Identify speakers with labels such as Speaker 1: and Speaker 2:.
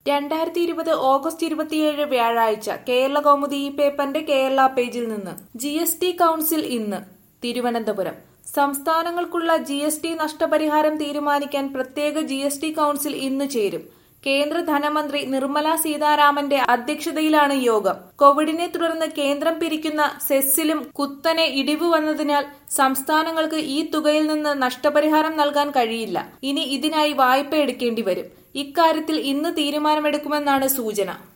Speaker 1: രണ്ടായിരത്തി ഇരുപത് ഓഗസ്റ്റ് ഇരുപത്തിയേഴ് വ്യാഴാഴ്ച കേരള കൗമുദി ഈ പേപ്പറിന്റെ കേരള പേജിൽ നിന്ന് ജി എസ് ടി കൌൺസിൽ ഇന്ന് തിരുവനന്തപുരം സംസ്ഥാനങ്ങൾക്കുള്ള ജി എസ് ടി നഷ്ടപരിഹാരം തീരുമാനിക്കാൻ പ്രത്യേക ജി എസ് ടി കൌൺസിൽ ഇന്ന് ചേരും കേന്ദ്ര ധനമന്ത്രി നിർമ്മല സീതാരാമന്റെ അധ്യക്ഷതയിലാണ് യോഗം കോവിഡിനെ തുടർന്ന് കേന്ദ്രം പിരിക്കുന്ന സെസ്സിലും കുത്തനെ ഇടിവ് വന്നതിനാൽ സംസ്ഥാനങ്ങൾക്ക് ഈ തുകയിൽ നിന്ന് നഷ്ടപരിഹാരം നൽകാൻ കഴിയില്ല ഇനി ഇതിനായി വായ്പ എടുക്കേണ്ടി വരും ഇക്കാര്യത്തിൽ ഇന്ന് തീരുമാനമെടുക്കുമെന്നാണ് സൂചന